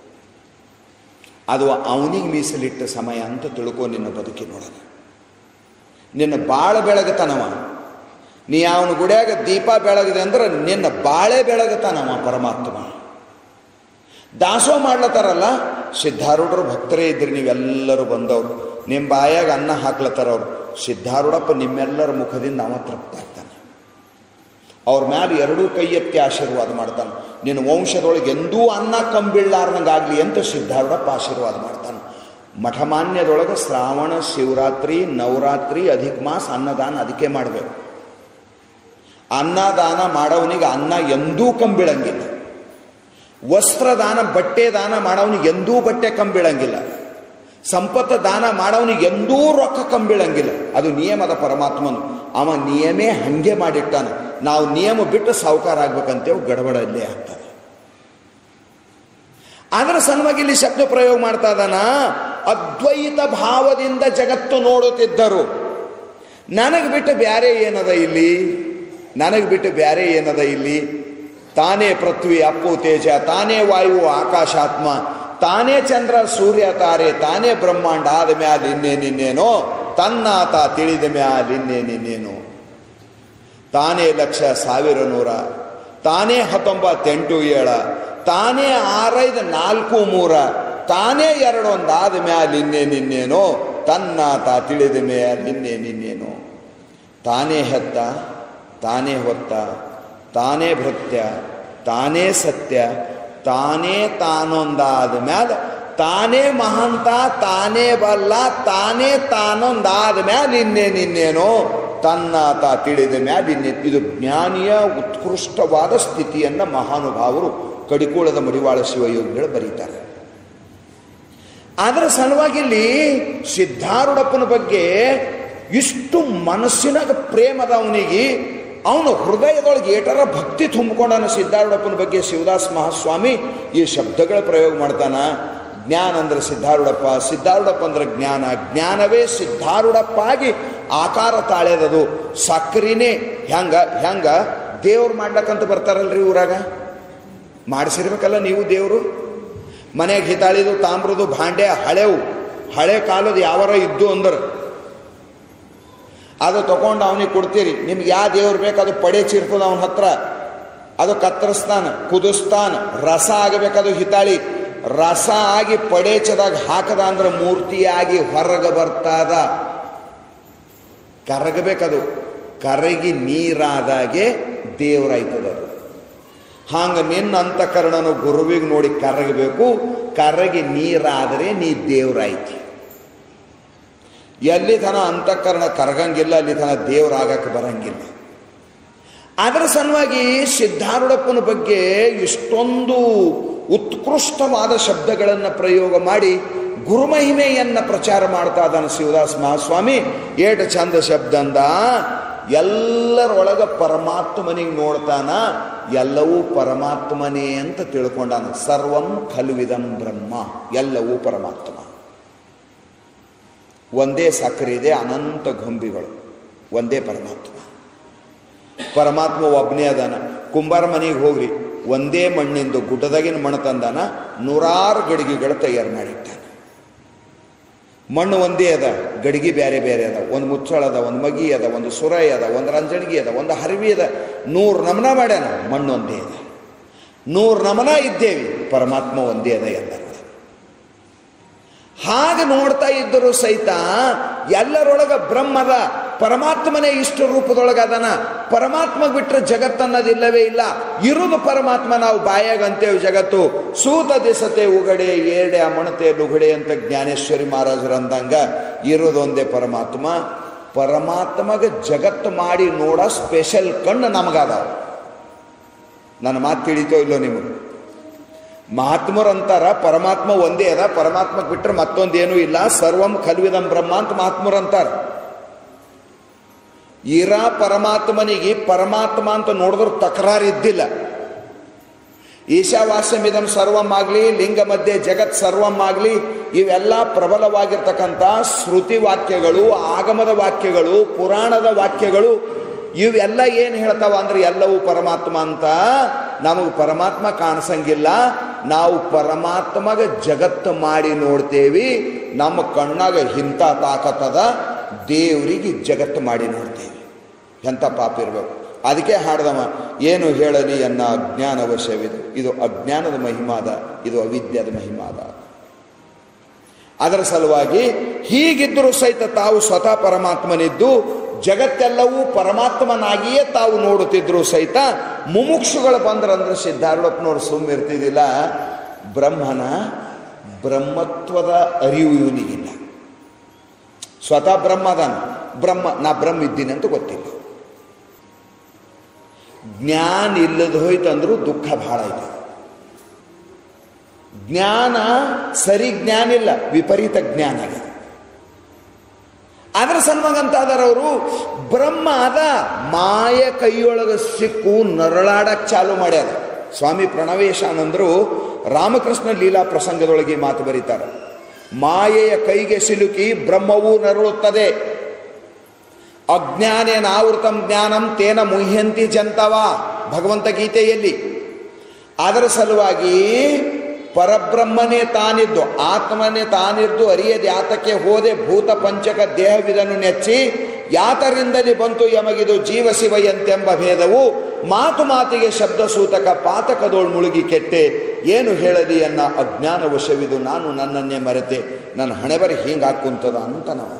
ಅದು ಅವನಿಗೆ ಮೀಸಲಿಟ್ಟ ಸಮಯ ಅಂತ ತಿಳ್ಕೊ ನಿನ್ನ ಬದುಕಿನೊಳಗೆ ನಿನ್ನ ಬಾಳ ಬೆಳಗತನವ ನೀ ಅವನ ಗುಡಿಯಾಗ ದೀಪ ಬೆಳಗಿದೆ ಅಂದ್ರೆ ನಿನ್ನ ಬಾಳೆ ಬೆಳಗತಾನವ ಪರಮಾತ್ಮ ದಾಸೋ ಮಾಡ್ಲತ್ತಾರಲ್ಲ ಸಿದ್ಧಾರೂಢರು ಭಕ್ತರೇ ಇದ್ರಿ ನೀವೆಲ್ಲರೂ ಬಂದವರು ನಿಮ್ಮ ಬಾಯಾಗ ಅನ್ನ ಹಾಕ್ಲತ್ತಾರ ಅವ್ರು ಸಿದ್ಧಾರೂಢಪ್ಪ ನಿಮ್ಮೆಲ್ಲರ ಮುಖದಿಂದ ಅವ ತೃಪ್ತ ಆಗ್ತಾನೆ ಅವ್ರ ಮ್ಯಾಲೆ ಎರಡೂ ಕೈ ಎತ್ತಿ ಆಶೀರ್ವಾದ ಮಾಡ್ತಾನೆ ನಿನ್ನ ವಂಶದೊಳಗೆ ಎಂದೂ ಅನ್ನ ಕಂಬಿಳ್ಳಾರ್ದಂಗಾಗಲಿ ಅಂತ ಸಿದ್ಧಾರೂಢಪ್ಪ ಆಶೀರ್ವಾದ ಮಾಡ್ತಾನೆ ಮಠಮಾನ್ಯದೊಳಗೆ ಶ್ರಾವಣ ಶಿವರಾತ್ರಿ ನವರಾತ್ರಿ ಅಧಿಕ ಮಾಸ ಅನ್ನದಾನ ಅದಕ್ಕೆ ಮಾಡಬೇಕು ಅನ್ನದಾನ ಮಾಡೋವನಿಗೆ ಅನ್ನ ಎಂದೂ ಕಂಬಿಳಂಗಿಲ್ಲ ವಸ್ತ್ರದಾನ ಬಟ್ಟೆ ದಾನ ಮಾಡೋವನಿಗೆ ಎಂದೂ ಬಟ್ಟೆ ಕಂಬಿಳಂಗಿಲ್ಲ ಸಂಪತ್ತ ದಾನ ಮಾಡೋವನಿಗೆ ಎಂದೂ ರೊಕ್ಕ ಕಂಬಿಳಂಗಿಲ್ಲ ಅದು ನಿಯಮದ ಪರಮಾತ್ಮನು ಅವ ನಿಯಮೇ ಹಂಗೆ ಮಾಡಿಟ್ಟಾನೆ ನಾವು ನಿಯಮ ಬಿಟ್ಟು ಸಾವುಕಾರ ಆಗ್ಬೇಕಂತೇವು ಗಡಬಡಲ್ಲೇ ಆಗ್ತದೆ ಆದ್ರೆ ಸನ್ವಾಗಿ ಇಲ್ಲಿ ಶಬ್ದ ಪ್ರಯೋಗ ಮಾಡ್ತಾ ಇದ್ದಾನ ಅದ್ವೈತ ಭಾವದಿಂದ ಜಗತ್ತು ನೋಡುತ್ತಿದ್ದರು ನನಗೆ ಬಿಟ್ಟು ಬ್ಯಾರೆ ಏನದ ಇಲ್ಲಿ ನನಗೆ ಬಿಟ್ಟು ಬ್ಯಾರೆ ಏನದ ಇಲ್ಲಿ ತಾನೇ ಪೃಥ್ವಿ ಅಪ್ಪು ತೇಜ ತಾನೇ ವಾಯು ಆಕಾಶಾತ್ಮ ತಾನೇ ಚಂದ್ರ ಸೂರ್ಯ ತಾರೆ ತಾನೇ ಬ್ರಹ್ಮಾಂಡ ಆದ ಮ್ಯಾಲ ಇನ್ನೇನಿನ್ನೇನೋ ತನ್ನಾತ ತಿಳಿದ ಮ್ಯಾಲ ಇನ್ನೇನಿನ್ನೇನೋ ತಾನೇ ಲಕ್ಷ ಸಾವಿರ ನೂರ ತಾನೇ ಹತ್ತೊಂಬತ್ತೆಂಟು ಏಳ ತಾನೇ ಆರೈದು ನಾಲ್ಕು ಮೂರ ತಾನೇ ಎರಡೊಂದಾದ ಮ್ಯಾಲ ಇನ್ನೇನಿನ್ನೇನೋ ತನ್ನಾತ ತಿಳಿದ ಮ್ಯಾಲ ಇನ್ನೇನಿನ್ನೇನೋ ತಾನೇ ಹೆತ್ತ ತಾನೇ ಹೊತ್ತ ತಾನೇ ಭೃತ್ಯ ತಾನೇ ಸತ್ಯ ತಾನೇ ತಾನೊಂದಾದ ಮ್ಯಾಲ ತಾನೇ ಮಹಾಂತ ತಾನೇ ಬಲ್ಲ ತಾನೇ ತಾನೊಂದಾದ ಮ್ಯಾಲ ಇನ್ನೇ ನಿನ್ನೇನೋ ತನ್ನ ತಾ ತಿಳಿದ ಮ್ಯಾಲ ಇನ್ನೇ ಇದು ಜ್ಞಾನಿಯ ಉತ್ಕೃಷ್ಟವಾದ ಸ್ಥಿತಿಯನ್ನು ಮಹಾನುಭಾವರು ಕಡಿಕೋಳದ ಮಡಿವಾಳ ಶಿವಯೋಗಿಗಳು ಬರೀತಾರೆ ಅದರ ಸಲುವಾಗಿ ಇಲ್ಲಿ ಸಿದ್ಧಾರೂಢಪ್ಪನ ಬಗ್ಗೆ ಇಷ್ಟು ಮನಸ್ಸಿನಾಗ ಪ್ರೇಮದ ಅವನಿಗೆ ಅವನು ಹೃದಯದೊಳಗೆ ಏಟರ ಭಕ್ತಿ ತುಂಬಿಕೊಂಡನ ಸಿದ್ಧಾರೂಢಪ್ಪನ ಬಗ್ಗೆ ಶಿವದಾಸ್ ಮಹಾಸ್ವಾಮಿ ಈ ಶಬ್ದಗಳ ಪ್ರಯೋಗ ಮಾಡ್ತಾನ ಜ್ಞಾನ ಅಂದ್ರೆ ಸಿದ್ಧಾರೂಢಪ್ಪ ಸಿದ್ಧಾರೂಢಪ್ಪ ಅಂದ್ರೆ ಜ್ಞಾನ ಜ್ಞಾನವೇ ಸಿದ್ಧಾರೂಢಪ್ಪ ಆಗಿ ಆಕಾರ ತಾಳ್ಯದದು ಸಕ್ರಿನೇ ಹೆಂಗ ಹೆಂಗ ದೇವ್ರು ಮಾಡ್ಲಕ್ಕಂತ ಬರ್ತಾರಲ್ರಿ ಊರಾಗ ಮಾಡಿಸಿರ್ಬೇಕಲ್ಲ ನೀವು ದೇವರು ಮನೆಗೆ ಹಿತಾಳಿದು ತಾಮ್ರದು ಭಾಂಡೆ ಹಳೆವು ಹಳೆ ಕಾಲದ ಯಾವಾರ ಇದ್ದು ಅಂದ್ರೆ ಅದು ತಗೊಂಡು ಅವನಿಗೆ ಕೊಡ್ತೀರಿ ನಿಮ್ಗೆ ಯಾವ ದೇವ್ರು ಬೇಕು ಅದು ಪಡೇಚಿರ್ತದ ಅವನ ಹತ್ರ ಅದು ಕತ್ತರಿಸ್ತಾನ ಕುದಿಸ್ತಾನ ರಸ ಆಗಬೇಕದು ಹಿತಾಳಿ ರಸ ಆಗಿ ಪಡೇಚದಾಗ ಹಾಕದ ಅಂದ್ರೆ ಮೂರ್ತಿಯಾಗಿ ಹೊರಗೆ ಬರ್ತದ ಕರಗಬೇಕದು ಕರಗಿ ನೀರಾದಾಗೆ ದೇವರಾಯ್ತದದು ಹಾಂಗ ನಿನ್ನ ಅಂತಃಕರಣನು ಗುರುವಿಗೆ ನೋಡಿ ಕರಗಬೇಕು ಕರಗಿ ನೀರಾದರೆ ನೀ ದೇವರಾಯ್ತಿ ಎಲ್ಲಿ ತನ ಅಂತಃಕರಣ ಕರಗಂಗಿಲ್ಲ ಅಲ್ಲಿ ತನ ದೇವರಾಗಕ್ಕೆ ಬರಂಗಿಲ್ಲ ಅದರ ಸಲುವಾಗಿ ಸಿದ್ಧಾರೂಢಪ್ಪನ ಬಗ್ಗೆ ಇಷ್ಟೊಂದು ಉತ್ಕೃಷ್ಟವಾದ ಶಬ್ದಗಳನ್ನು ಪ್ರಯೋಗ ಮಾಡಿ ಗುರುಮಹಿಮೆಯನ್ನು ಪ್ರಚಾರ ಮಾಡ್ತಾ ಇದ್ದಾನೆ ಶಿವದಾಸ್ ಮಹಾಸ್ವಾಮಿ ಏಟ ಚಂದ ಶಬ್ದ ಅಂದ ಎಲ್ಲರೊಳಗ ಪರಮಾತ್ಮನಿಗೆ ನೋಡ್ತಾನ ಎಲ್ಲವೂ ಪರಮಾತ್ಮನೇ ಅಂತ ತಿಳ್ಕೊಂಡಾನ ಸರ್ವಂ ಖಲ್ವಿದಂ ಬ್ರಹ್ಮ ಎಲ್ಲವೂ ಪರಮಾತ್ಮ ಒಂದೇ ಸಕ್ಕರೆ ಇದೆ ಅನಂತ ಗೊಂಬಿಗಳು ಒಂದೇ ಪರಮಾತ್ಮ ಪರಮಾತ್ಮ ಒಬ್ಬನೇ ಅದಾನ ಕುಂಬಾರ ಮನೆಗೆ ಹೋಗ್ರಿ ಒಂದೇ ಮಣ್ಣಿಂದು ಗುಡ್ಡದಾಗಿನ ಮಣ್ಣು ತಂದಾನ ನೂರಾರು ಗಡಿಗೆಗಳು ತಯಾರು ಮಾಡಿಟ್ಟಾನ ಮಣ್ಣು ಒಂದೇ ಅದ ಗಡಿಗೆ ಬೇರೆ ಬೇರೆ ಅದ ಒಂದು ಮುಚ್ಚಳ ಅದ ಒಂದು ಮಗಿ ಅದ ಒಂದು ಸುರೈ ಅದ ಒಂದು ರಂಜಣಿಗೆ ಅದ ಒಂದು ಹರಿವಿ ಅದ ನೂರು ನಮನ ಮಾಡ್ಯಾನ ಮಣ್ಣು ಒಂದೇ ಅದ ನೂರು ನಮನ ಇದ್ದೇವೆ ಪರಮಾತ್ಮ ಒಂದೇ ಅದ ಎಲ್ಲರೂ ಹಾಗೆ ನೋಡ್ತಾ ಇದ್ದರೂ ಸಹಿತ ಎಲ್ಲರೊಳಗ ಬ್ರಹ್ಮದ ಪರಮಾತ್ಮನೇ ಇಷ್ಟ ರೂಪದೊಳಗ ಅದನ ಪರಮಾತ್ಮ ಬಿಟ್ಟರೆ ಜಗತ್ತನ್ನೋದಿಲ್ಲವೇ ಇಲ್ಲ ಇರುವುದು ಪರಮಾತ್ಮ ನಾವು ಬಾಯಾಗ ಅಂತೇವೆ ಜಗತ್ತು ಸೂತ ದಿಸತೆ ಉಗಡೆ ಏಡೆ ಅಮಣತೆ ಲುಗಡೆ ಅಂತ ಜ್ಞಾನೇಶ್ವರಿ ಮಹಾರಾಜರು ಅಂದಂಗ ಇರೋದೊಂದೇ ಪರಮಾತ್ಮ ಪರಮಾತ್ಮಗೆ ಜಗತ್ತು ಮಾಡಿ ನೋಡ ಸ್ಪೆಷಲ್ ಕಣ್ಣು ನಮಗದಾವ ನನ್ನ ಮಾತು ತಿಳಿತೋ ಇಲ್ಲೋ ನಿಮಗೆ ಮಹಾತ್ಮರು ಅಂತಾರ ಪರಮಾತ್ಮ ಒಂದೇ ಅದ ಪರಮಾತ್ಮ ಬಿಟ್ಟರೆ ಮತ್ತೊಂದೇನೂ ಇಲ್ಲ ಸರ್ವಂ ಖಲ್ವಿದಂ ಬ್ರಹ್ಮ ಅಂತ ಮಹಾತ್ಮರು ಅಂತಾರ ಇರ ಪರಮಾತ್ಮನಿಗೆ ಪರಮಾತ್ಮ ಅಂತ ನೋಡಿದ್ರೆ ತಕರಾರು ಇದ್ದಿಲ್ಲ ಈಶಾವಾಸ್ಯಮಿದಂ ಸರ್ವಂ ಆಗಲಿ ಲಿಂಗ ಮಧ್ಯೆ ಜಗತ್ ಸರ್ವಂ ಆಗಲಿ ಇವೆಲ್ಲ ಪ್ರಬಲವಾಗಿರ್ತಕ್ಕಂಥ ಶ್ರುತಿ ವಾಕ್ಯಗಳು ಆಗಮದ ವಾಕ್ಯಗಳು ಪುರಾಣದ ವಾಕ್ಯಗಳು ಇವೆಲ್ಲ ಏನು ಹೇಳ್ತಾವ ಅಂದ್ರೆ ಎಲ್ಲವೂ ಪರಮಾತ್ಮ ಅಂತ ನಮಗೆ ಪರಮಾತ್ಮ ಕಾಣಿಸಂಗಿಲ್ಲ ನಾವು ಪರಮಾತ್ಮಗ ಜಗತ್ತು ಮಾಡಿ ನೋಡ್ತೇವಿ ನಮ್ಮ ಕಣ್ಣಾಗ ಇಂಥ ತಾಕತ್ತದ ದೇವರಿಗೆ ಜಗತ್ತು ಮಾಡಿ ನೋಡ್ತೇವೆ ಎಂಥ ಪಾಪ ಇರಬೇಕು ಅದಕ್ಕೆ ಹಾಡ್ದವ ಏನು ಹೇಳಲಿ ಎನ್ನ ಅಜ್ಞಾನ ವಶವಿದು ಇದು ಅಜ್ಞಾನದ ಮಹಿಮಾದ ಇದು ಅವಿದ್ಯದ ಮಹಿಮಾದ ಅದರ ಸಲುವಾಗಿ ಹೀಗಿದ್ದರೂ ಸಹಿತ ತಾವು ಸ್ವತಃ ಪರಮಾತ್ಮನಿದ್ದು ಜಗತ್ತೆಲ್ಲವೂ ಪರಮಾತ್ಮನಾಗಿಯೇ ತಾವು ನೋಡುತ್ತಿದ್ರು ಸಹಿತ ಮುಮುಕ್ಷುಗಳು ಬಂದ್ರಂದ್ರೆ ಸಿದ್ಧಾರೂಢಪ್ಪನವ್ರು ಸುಮ್ಮಿರ್ತಿದ್ದಿಲ್ಲ ಬ್ರಹ್ಮನ ಬ್ರಹ್ಮತ್ವದ ಅರಿವು ಇವನಿಗಿಲ್ಲ ಸ್ವತಃ ಬ್ರಹ್ಮದಾನ ಬ್ರಹ್ಮ ನಾ ಬ್ರಹ್ಮ ಇದ್ದೀನಿ ಅಂತ ಗೊತ್ತಿಲ್ಲ ಜ್ಞಾನ ಇಲ್ಲದ ಹೋಯ್ತಂದ್ರೂ ದುಃಖ ಬಹಳ ಐತೆ ಜ್ಞಾನ ಸರಿ ಜ್ಞಾನ ಇಲ್ಲ ವಿಪರೀತ ಜ್ಞಾನ ಆಗಿದೆ ಅದರ ಸನ್ಮಗಂತ ಅವರು ಬ್ರಹ್ಮ ಅದ ಮಾಯ ಕೈಯೊಳಗೆ ಸಿಕ್ಕು ನರಳಾಡಕ್ ಚಾಲು ಮಾಡ್ಯಾರ ಸ್ವಾಮಿ ಪ್ರಣವೇಶಾನಂದರು ರಾಮಕೃಷ್ಣ ಲೀಲಾ ಪ್ರಸಂಗದೊಳಗೆ ಈ ಮಾತು ಬರೀತಾರೆ ಮಾಯೆಯ ಕೈಗೆ ಸಿಲುಕಿ ಬ್ರಹ್ಮವೂ ನರಳುತ್ತದೆ ಅಜ್ಞಾನೇನ ಆವೃತಂ ಜ್ಞಾನಂ ತೇನ ಮುಹ್ಯಂತಿ ಜಂತವ ಭಗವಂತ ಗೀತೆಯಲ್ಲಿ ಅದರ ಸಲುವಾಗಿ ಪರಬ್ರಹ್ಮನೇ ತಾನಿದ್ದು ಆತ್ಮನೇ ತಾನಿದ್ದು ಅರಿಯದೆ ಯಾತಕ್ಕೆ ಹೋದೆ ಭೂತ ಪಂಚಕ ದೇಹವಿದನ್ನು ನೆಚ್ಚಿ ಯಾತರಿಂದಲೇ ಬಂತು ಯಮಗಿದು ಜೀವ ಶಿವಯಂತೆಂಬ ಭೇದವು ಮಾತು ಮಾತಿಗೆ ಶಬ್ದ ಸೂತಕ ಪಾತಕದೋಳು ಮುಳುಗಿ ಕೆಟ್ಟೆ ಏನು ಹೇಳಲಿ ಅನ್ನ ಅಜ್ಞಾನ ವಶವಿದು ನಾನು ನನ್ನನ್ನೇ ಮರೆತೆ ನನ್ನ ಹಣೆಬರಿ ಹಿಂಗಾಕುಂತದ ಅಂತ ನಾವು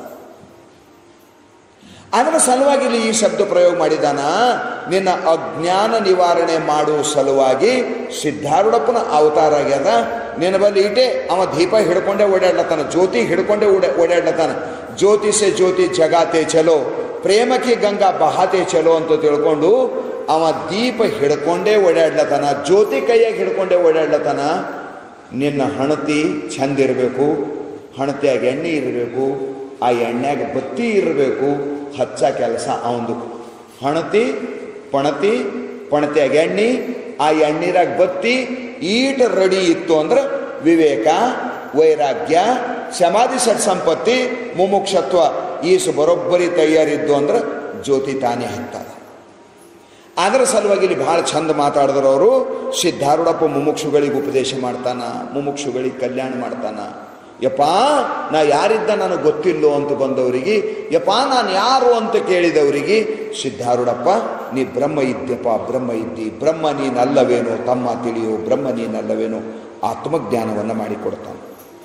ಅದರ ಸಲುವಾಗಿ ಇಲ್ಲಿ ಈ ಶಬ್ದ ಪ್ರಯೋಗ ಮಾಡಿದಾನ ನಿನ್ನ ಅಜ್ಞಾನ ನಿವಾರಣೆ ಮಾಡುವ ಸಲುವಾಗಿ ಸಿದ್ಧಾರೂಢಪ್ಪನ ಅವತಾರ ಆಗ್ಯದ ನಿನ್ನ ಬಲ್ಲಿ ಇಟೆ ಅವ ದೀಪ ಹಿಡ್ಕೊಂಡೇ ಓಡಾಡ್ಲತ್ತಾನ ಜ್ಯೋತಿ ಹಿಡ್ಕೊಂಡೇ ಓಡ ಓಡಾಡ್ಲತ್ತಾನ ಜ್ಯೋತಿ ಸೆ ಜ್ಯೋತಿ ಜಗಾತೆ ಚಲೋ ಪ್ರೇಮಕ್ಕೆ ಗಂಗಾ ಬಹಾತೆ ಚಲೋ ಅಂತ ತಿಳ್ಕೊಂಡು ಅವ ದೀಪ ಹಿಡ್ಕೊಂಡೇ ಓಡಾಡ್ಲತ್ತಾನ ಜ್ಯೋತಿ ಕೈಯಾಗ ಹಿಡ್ಕೊಂಡೇ ಓಡಾಡ್ಲತ್ತಾನ ನಿನ್ನ ಹಣತಿ ಚಂದ ಇರಬೇಕು ಹಣತಿಯಾಗ ಎಣ್ಣೆ ಇರಬೇಕು ಆ ಎಣ್ಣೆಯಾಗ ಬತ್ತಿ ಇರಬೇಕು ಹಚ್ಚ ಕೆಲಸ ಅವಂದು ಹಣತಿ ಪಣತಿ ಪಣತಿಯಾಗ ಎಣ್ಣೆ ಆ ಎಣ್ಣೀರಾಗ ಬತ್ತಿ ಈಟ ರೆಡಿ ಇತ್ತು ಅಂದ್ರೆ ವಿವೇಕ ವೈರಾಗ್ಯ ಸಮಾಧಿ ಸಟ್ ಸಂಪತ್ತಿ ಮುಮುಕ್ಷತ್ವ ಈಸು ಬರೋಬ್ಬರಿ ತಯಾರಿದ್ದು ಅಂದ್ರೆ ಜ್ಯೋತಿ ತಾನೇ ಹತ್ತದ ಅದರ ಸಲುವಾಗಿ ಇಲ್ಲಿ ಭಾಳ ಚಂದ ಮಾತಾಡಿದ್ರು ಅವರು ಸಿದ್ಧಾರೂಢಪ್ಪ ಮುಮುಕ್ಷುಗಳಿಗೆ ಉಪದೇಶ ಮಾಡ್ತಾನ ಮುಮುಕ್ಷುಗಳಿಗೆ ಕಲ್ಯಾಣ ಮಾಡ್ತಾನ ಯಪ್ಪ ನಾ ಯಾರಿದ್ದ ನನಗೆ ಗೊತ್ತಿಲ್ಲೋ ಅಂತ ಬಂದವರಿಗೆ ಯಪ್ಪ ನಾನು ಯಾರು ಅಂತ ಕೇಳಿದವರಿಗೆ ಸಿದ್ಧಾರೂಢಪ್ಪ ನೀ ಬ್ರಹ್ಮ ಇದ್ಯಪ್ಪ ಬ್ರಹ್ಮ ಇದ್ದಿ ಬ್ರಹ್ಮ ನೀನಲ್ಲವೇನೋ ತಮ್ಮ ತಿಳಿಯೋ ಬ್ರಹ್ಮ ನೀನಲ್ಲವೇನೋ ಆತ್ಮಜ್ಞಾನವನ್ನು ಮಾಡಿಕೊಡ್ತಾನೆ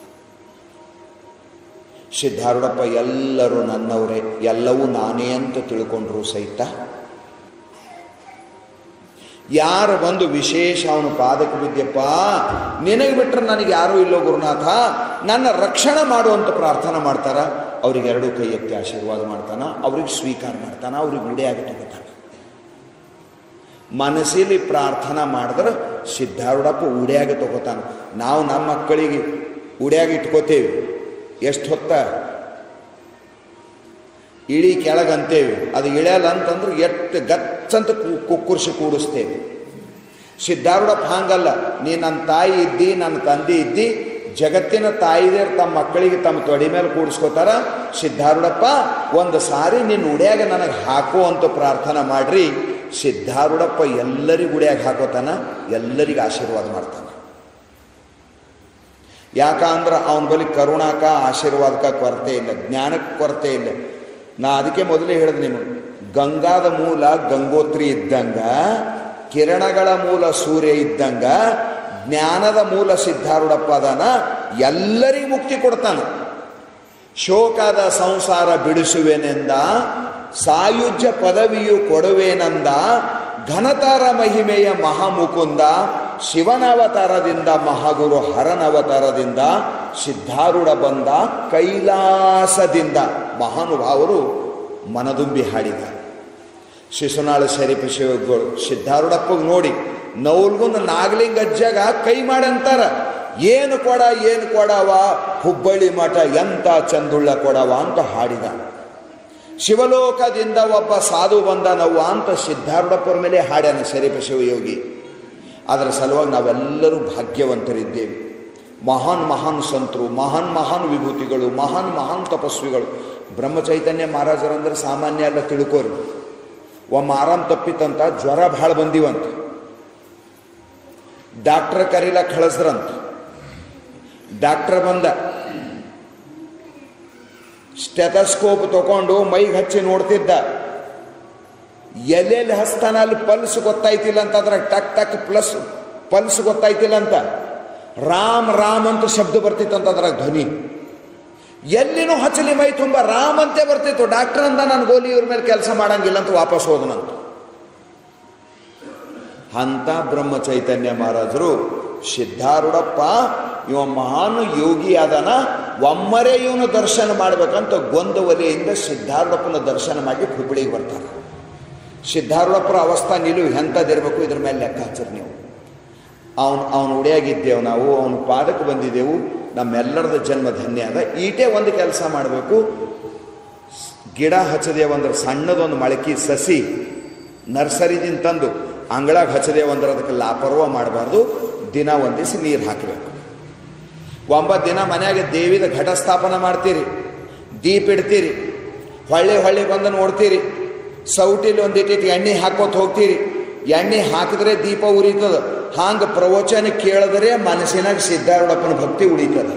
ಸಿದ್ಧಾರೂಢಪ್ಪ ಎಲ್ಲರೂ ನನ್ನವರೇ ಎಲ್ಲವೂ ನಾನೇ ಅಂತ ತಿಳ್ಕೊಂಡ್ರು ಸಹಿತ ಯಾರು ಬಂದು ವಿಶೇಷ ಅವನು ಪಾದಕ್ಕೆ ಬಿದ್ದೆಪ್ಪ ನಿನಗೆ ಬಿಟ್ಟರೆ ನನಗೆ ಯಾರೂ ಇಲ್ಲೋ ಗುರುನಾಥ ನನ್ನ ರಕ್ಷಣೆ ಮಾಡುವಂತ ಪ್ರಾರ್ಥನೆ ಮಾಡ್ತಾರ ಅವ್ರಿಗೆ ಎರಡೂ ಕೈ ಎತ್ತಿ ಆಶೀರ್ವಾದ ಮಾಡ್ತಾನ ಅವ್ರಿಗೆ ಸ್ವೀಕಾರ ಮಾಡ್ತಾನ ಅವ್ರಿಗೆ ಉಡಿಯಾಗಿ ತಗೋತಾನ ಮನಸ್ಸಲ್ಲಿ ಪ್ರಾರ್ಥನಾ ಮಾಡಿದ್ರೆ ಸಿದ್ಧಾರೂಢಪ್ಪ ಉಡಿಯಾಗಿ ತಗೋತಾನ ನಾವು ನಮ್ಮ ಮಕ್ಕಳಿಗೆ ಉಡಿಯಾಗಿ ಇಟ್ಕೋತೇವೆ ಎಷ್ಟು ಹೊತ್ತ ಇಳಿ ಕೆಳಗಂತೇವೆ ಅದು ಇಳಿಯಲ್ಲ ಅಂತಂದ್ರೆ ಎಷ್ಟು ಗಚ್ಚಂತ ಕು- ಕುಕ್ಕುರ್ಸಿ ಕೂಡಿಸ್ತೇವೆ ಸಿದ್ಧಾರೂಢಪ್ಪ ಹಾಂಗಲ್ಲ ನೀ ನನ್ನ ತಾಯಿ ಇದ್ದಿ ನನ್ನ ತಂದೆ ಇದ್ದಿ ಜಗತ್ತಿನ ತಾಯಿದೇರು ತಮ್ಮ ಮಕ್ಕಳಿಗೆ ತಮ್ಮ ತೊಡೆ ಮೇಲೆ ಕೂಡಿಸ್ಕೋತಾರ ಸಿದ್ಧಾರೂಢಪ್ಪ ಒಂದು ಸಾರಿ ನಿನ್ನ ಉಡ್ಯಾಗ ನನಗೆ ಹಾಕು ಅಂತ ಪ್ರಾರ್ಥನೆ ಮಾಡ್ರಿ ಸಿದ್ಧಾರೂಢಪ್ಪ ಎಲ್ಲರಿಗೂ ಉಡ್ಯಾಗ ಹಾಕೋತಾನ ಎಲ್ಲರಿಗೂ ಆಶೀರ್ವಾದ ಮಾಡ್ತಾನ ಯಾಕಂದ್ರೆ ಅವನ ಬಳಿ ಕರುಣಾಕ ಆಶೀರ್ವಾದಕ ಕೊರತೆ ಇಲ್ಲ ಜ್ಞಾನಕ್ಕೆ ಕೊರತೆ ಇಲ್ಲ ನಾ ಅದಕ್ಕೆ ಮೊದಲೇ ಹೇಳಿದೆ ನಿಮಗೆ ಗಂಗಾದ ಮೂಲ ಗಂಗೋತ್ರಿ ಇದ್ದಂಗ ಕಿರಣಗಳ ಮೂಲ ಸೂರ್ಯ ಇದ್ದಂಗ ಜ್ಞಾನದ ಮೂಲ ಸಿದ್ಧಾರೂಢಪ್ಪ ಅದಾನ ಎಲ್ಲರಿಗೂ ಮುಕ್ತಿ ಕೊಡ್ತಾನ ಶೋಕದ ಸಂಸಾರ ಬಿಡಿಸುವೆನೆಂದ ಸಾಯುಜ್ಯ ಪದವಿಯು ಕೊಡುವೇನೆಂದ ಘನತರ ಮಹಿಮೆಯ ಮಹಾಮುಕುಂದ ಶಿವನವತಾರದಿಂದ ಮಹಾಗುರು ಹರನವತಾರದಿಂದ ಸಿದ್ಧಾರೂಢ ಬಂದ ಕೈಲಾಸದಿಂದ ಮಹಾನುಭಾವರು ಮನದುಂಬಿ ಹಾಡಿದ್ದಾರೆ ಶಿಶುನಾಳ ಶರೀಫ ಶಿವಗಳು ಸಿದ್ಧಾರೂಢಪ್ಪಗೆ ನೋಡಿ ನೌಲ್ಗುಂದ ನಾಗಲಿಂಗ ಅಜ್ಜಾಗ ಕೈ ಮಾಡಂತಾರ ಏನು ಕೊಡ ಏನು ಕೊಡವ ಹುಬ್ಬಳ್ಳಿ ಮಠ ಎಂತ ಚಂದುಳ್ಳ ಕೊಡವ ಅಂತ ಹಾಡಿದ ಶಿವಲೋಕದಿಂದ ಒಬ್ಬ ಸಾಧು ಬಂದನವ್ವ ಅಂತ ಸಿದ್ಧಾರೂಢಪ್ಪರ ಮೇಲೆ ಹಾಡ್ಯಾನ ಶರೀಫ ಶಿವಯೋಗಿ ಅದರ ಸಲುವಾಗಿ ನಾವೆಲ್ಲರೂ ಭಾಗ್ಯವಂತರಿದ್ದೇವೆ ಮಹಾನ್ ಮಹಾನ್ ಸಂತರು ಮಹಾನ್ ಮಹಾನ್ ವಿಭೂತಿಗಳು ಮಹಾನ್ ಮಹಾನ್ ತಪಸ್ವಿಗಳು ಬ್ರಹ್ಮಚೈತನ್ಯ ಮಹಾರಾಜರಂದ್ರೆ ಸಾಮಾನ್ಯ ಎಲ್ಲ ತಿಳ್ಕೋರಿ ಒಮ್ಮ ಆರಾಮ್ ತಪ್ಪಿತ್ತಂತ ಜ್ವರ ಭಾಳ ಬಂದಿವಂತ ಡಾಕ್ಟರ್ ಕರೀಲ ಕಳಿಸ್ರಂತ ಡಾಕ್ಟರ್ ಬಂದ ಸ್ಟೆಥಸ್ಕೋಪ್ ತಗೊಂಡು ಮೈಗೆ ಹಚ್ಚಿ ನೋಡ್ತಿದ್ದ ಎಲ್ಲೆಲ್ಲಿ ಹಸ್ತಾನ ಅಲ್ಲಿ ಪಲ್ಸ್ ಗೊತ್ತಾಯ್ತಿಲ್ಲ ಅಂತ ಅದ್ರ ಟಕ್ ಟಕ್ ಪ್ಲಸ್ ಪಲ್ಸ್ ಗೊತ್ತಾಯ್ತಿಲ್ಲ ಅಂತ ರಾಮ್ ರಾಮ್ ಅಂತ ಶಬ್ದ ಬರ್ತಿತ್ತಂತ ಅದ್ರಾಗ ಧ್ವನಿ ಎಲ್ಲಿನೂ ಹಚ್ಚಲಿ ಮೈ ತುಂಬ ರಾಮ್ ಅಂತೆ ಬರ್ತಿತ್ತು ಡಾಕ್ಟರ್ ಅಂತ ನಾನು ಗೋಲಿ ಇವ್ರ ಮೇಲೆ ಕೆಲಸ ಮಾಡಂಗಿಲ್ಲ ಅಂತ ವಾಪಸ್ ಹೋದನಂತ ಅಂತ ಬ್ರಹ್ಮ ಚೈತನ್ಯ ಮಹಾರಾಜರು ಸಿದ್ಧಾರೂಢಪ್ಪ ಇವ ಮಹಾನ್ ಯೋಗಿ ಆದನ ಒಮ್ಮರೇ ಇವನು ದರ್ಶನ ಮಾಡ್ಬೇಕಂತ ಗೊಂದವಲಿಯಿಂದ ಸಿದ್ಧಾರೂಢಪ್ಪನ ದರ್ಶನ ಮಾಡಿ ಹುಬ್ಬಳ್ಳಿಗೆ ಬರ್ತಾರೆ ಸಿದ್ಧಾರೂಢಪ್ಪರ ಅವಸ್ಥಾ ನಿಲುವು ಎಂಥದ್ದಿರಬೇಕು ಇದ್ರ ಮೇಲೆ ಲೆಕ್ಕ ಹಚ್ಚಿರಿ ನೀವು ಅವನು ಅವನು ಉಡಿಯಾಗಿದ್ದೇವು ನಾವು ಅವನ ಪಾದಕ್ಕೆ ಬಂದಿದ್ದೆವು ನಮ್ಮೆಲ್ಲರದ ಜನ್ಮ ಧನ್ಯ ಅದ ಈಟೇ ಒಂದು ಕೆಲಸ ಮಾಡಬೇಕು ಗಿಡ ಹಚ್ಚದೇವು ಅಂದ್ರೆ ಸಣ್ಣದೊಂದು ಮೊಳಕೆ ಸಸಿ ನರ್ಸರಿದಿಂದ ತಂದು ಅಂಗಳಾಗ ಹಚ್ಚದೇವು ಅಂದ್ರೆ ಅದಕ್ಕೆ ಲಾಪರ್ವ ಮಾಡಬಾರ್ದು ದಿನ ಒಂದು ದಿವಸ ನೀರು ಹಾಕಬೇಕು ಒಂಬತ್ತು ದಿನ ಮನ್ಯಾಗ ದೇವಿದ ಘಟ ಸ್ಥಾಪನ ಮಾಡ್ತೀರಿ ದೀಪ ಇಡ್ತೀರಿ ಹೊಳ್ಳಿ ಹೊಳ್ಳಿ ಬಂದು ನೋಡ್ತೀರಿ ಸೌಟಿಲಿ ಒಂದಿಟ್ಟಿಟ್ಟು ಎಣ್ಣೆ ಹಾಕೋತ ಹೋಗ್ತೀರಿ ಎಣ್ಣೆ ಹಾಕಿದ್ರೆ ದೀಪ ಉರಿತದ ಹಾಂಗೆ ಪ್ರವಚನ ಕೇಳಿದ್ರೆ ಮನಸ್ಸಿನಾಗ ಸಿದ್ಧಾರೂಢಪ್ಪನ ಭಕ್ತಿ ಉಳಿತದ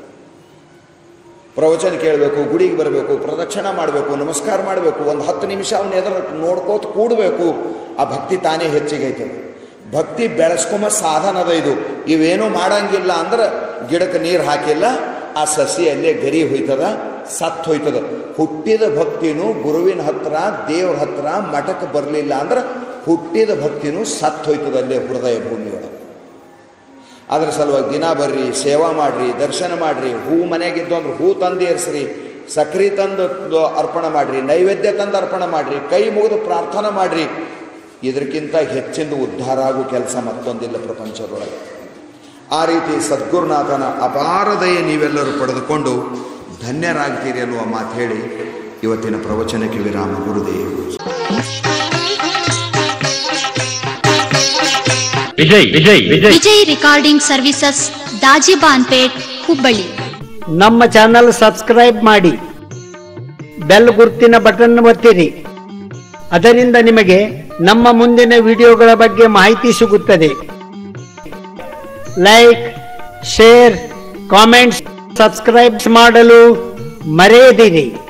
ಪ್ರವಚನ ಕೇಳಬೇಕು ಗುಡಿಗೆ ಬರಬೇಕು ಪ್ರದಕ್ಷಿಣೆ ಮಾಡಬೇಕು ನಮಸ್ಕಾರ ಮಾಡಬೇಕು ಒಂದು ಹತ್ತು ನಿಮಿಷ ಅವನ ಎದುರು ನೋಡ್ಕೋತ ಕೂಡಬೇಕು ಆ ಭಕ್ತಿ ತಾನೇ ಹೆಚ್ಚಿಗೆ ಐತದ ಭಕ್ತಿ ಬೆಳೆಸ್ಕೊಂಬ ಸಾಧನ ಅದ ಇದು ಇವೇನೂ ಮಾಡಂಗಿಲ್ಲ ಅಂದ್ರೆ ಗಿಡಕ್ಕೆ ನೀರು ಹಾಕಿಲ್ಲ ಆ ಸಸಿ ಅಲ್ಲೇ ಗರಿ ಹೋಯ್ತದ ಸತ್ ಹೋಯ್ತದ ಹುಟ್ಟಿದ ಭಕ್ತಿನೂ ಗುರುವಿನ ಹತ್ರ ದೇವ್ರ ಹತ್ರ ಮಠಕ್ಕೆ ಬರಲಿಲ್ಲ ಅಂದ್ರೆ ಹುಟ್ಟಿದ ಭಕ್ತಿನೂ ಸತ್ ಹೋಯ್ತದ ಅಲ್ಲೇ ಹೃದಯ ಭೂಮಿಯೊಳಗೆ ಅದ್ರ ಸಲುವಾಗಿ ದಿನ ಬರ್ರಿ ಸೇವಾ ಮಾಡ್ರಿ ದರ್ಶನ ಮಾಡ್ರಿ ಹೂ ಮನೆಗಿದ್ದು ಅಂದ್ರೆ ಹೂ ತಂದು ಏರ್ಸ್ರಿ ಸಕ್ರಿ ತಂದು ದ- ಅರ್ಪಣೆ ಮಾಡ್ರಿ ನೈವೇದ್ಯ ತಂದು ಅರ್ಪಣೆ ಮಾಡ್ರಿ ಕೈ ಮುಗಿದು ಪ್ರಾರ್ಥನೆ ಮಾಡ್ರಿ ಇದಕ್ಕಿಂತ ಹೆಚ್ಚಿಂದು ಉದ್ಧಾರ ಆಗೋ ಕೆಲಸ ಮತ್ತೊಂದಿಲ್ಲ ಪ್ರಪಂಚದೊಳಗೆ ಆ ರೀತಿ ಸದ್ಗುರುನಾಥನ ಅಪಾರದಯ ನೀವೆಲ್ಲರೂ ಪಡೆದುಕೊಂಡು ಧನ್ಯರಾಗ್ತೀರಿ ಅನ್ನುವ ಮಾತು ಹೇಳಿ ಇವತ್ತಿನ ಪ್ರವಚನಕ್ಕೆ ವಿರಾಮ ಗುರುದೇವ್ ವಿಜಯ್ ವಿಜಯ್ ವಿಜಯ್ ವಿಜಯ್ ರಿಕಾರ್ಡಿಂಗ್ ಸರ್ವಿಸಸ್ ದಾಜಿಬಾನ್ಪೇಟ್ ಹುಬ್ಬಳ್ಳಿ ನಮ್ಮ ಚಾನಲ್ ಸಬ್ಸ್ಕ್ರೈಬ್ ಮಾಡಿ ಬೆಲ್ ಗುರ್ತಿನ ಬಟನ್ ಒತ್ತಿರಿ ಅದರಿಂದ ನಿಮಗೆ ನಮ್ಮ ಮುಂದಿನ ವಿಡಿಯೋಗಳ ಬಗ್ಗೆ ಮಾಹಿತಿ ಸಿಗುತ್ತದೆ ಲೈಕ್ ಶೇರ್ ಕಾಮೆಂಟ್ಸ್ ಸಬ್ಸ್ಕ್ರೈಬ್ ಮಾಡಲು ಮರೆಯದಿರಿ